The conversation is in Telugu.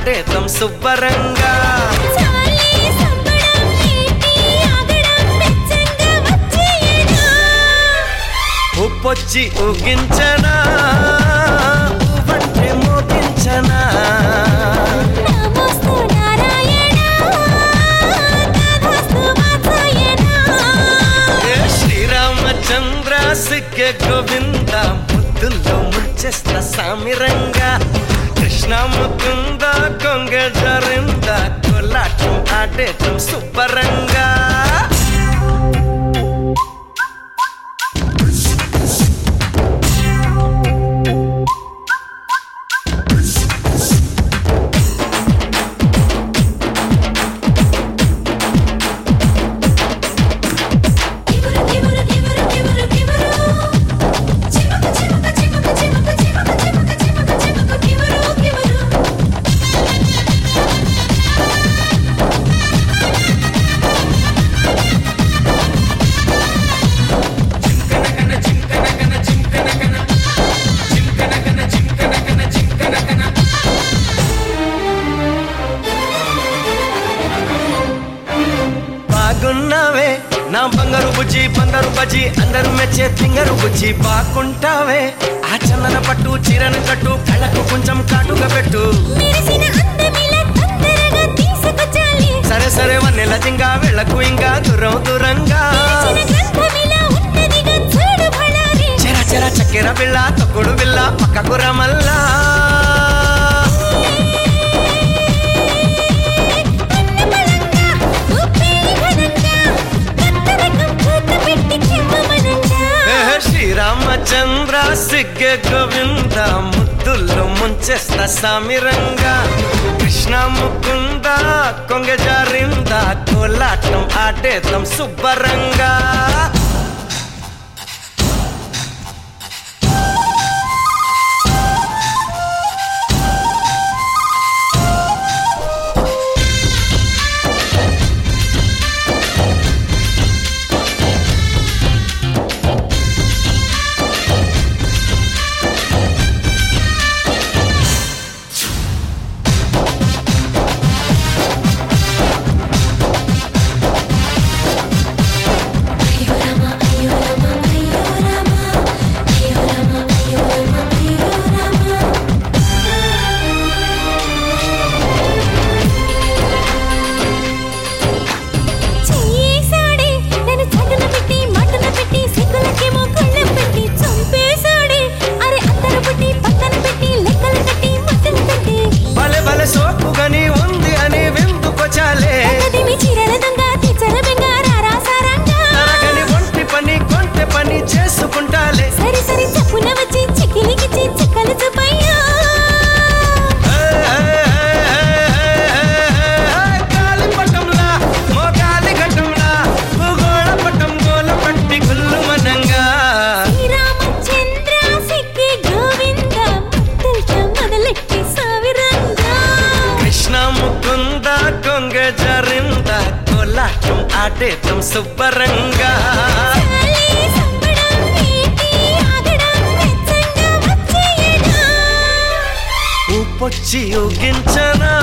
ఆడేతం శుభ్రంగా చాలే సంబడం ఏంటి ఆగడం వెచ్చంగా వచ్చేయనా ఉప్పొచ్చి ఊగించనా ఊవంటే మోగించనా నమోస్తు నారాయణ తథాస్తు వాత్సాయనా ఏ శ్రీరామచంద్ర సిగ్గ గోవింద ముద్దుల్లో ముంచేస్తా సామిరంగా కృష్ణ ముకుంద కొంగ జరింద కొల్లాటం ఆడేటం శుభ్రంగా కివరు కివరు కివరు కివరు కివరు చిమక చిమక చిమక చిమక చిమక చిమక చిమక చిమక కివరు కివరు బాగున్నావే నా బంగారు బుజ్జి బంగారు బజ్జి అందరూ మెచ్చే తింగరు బుజ్జి బాగుంటావే ఆ చందన పట్టు చీరను కట్టు కళ్ళకు కొంచెం కాటుగా పెట్టు మెరిసిన అందమిలా తొందరగా తీసుకొచ్చాలి సరే సరే వన్నెల జింగా వెళ్ళకు ఇంకా దూరం దూరంగా మెరిసిన గ్రంథమిలా ఉన్నదిగా చూడు భళారి చెర చెర చక్కెర బిళ్ళ తొక్కుడు బిళ్ళ పక్కకు రమల్లా అన్నపళంగా ఉప్పేరి ఘనంగా కత్తరకం కూత పెట్టి చెమ్మమనంగా ఏ శ్రీరామచంద్ర సిగ్గ గోవింద ముద్దుల్లో ముంచేస్తా సామిరంగా కృష్ణ ముకుంద కొంగ జారింద కోలాటం ఆడేద్దాం శుభ్రంగా అయ్యో రామ అయ్యో రామ అయ్యో రామ అయ్యో రామ అయ్యో రామ అయ్యో రామ చేసాడే నన్ను చటున పెట్టి మటున పెట్టి సిగ్గులకేమో కళ్ళం పెట్టి చంపేశాడే అరే అందరు పుట్టి పక్కన పెట్టి లెక్కలు కట్టి ముద్దలు పెట్టి భలే భలే సోపుగని ఉంది అని విందుకొచాలే కదిమి చీరల దొంగ తెచ్చల బెంగారా రాసారంగా తరగని ఒంటి పని కొంటె పని చేసుకుంటాలే సరి సరి చప్పున వచ్చి చిక్కిలికిచ్చి చిక్కలు చూపయ్యా గాలిపటంలా మోగాలి ఘటంలా భూగోళ పటం గోల పట్టి గుల్లు మనంగా శ్రీరామచంద్ర సిక్కి గోవింద ముద్దులతో మొదలెట్టి సావిరంగా కృష్ణ ముకుంద కొంగ జరింద కోలాటం ఆడేతం శుభ్రంగా చాలే సంబడం ఏంటి ఆగడం వెచ్చంగా వచ్చేయనా ఊపొచ్చి ఊగించనా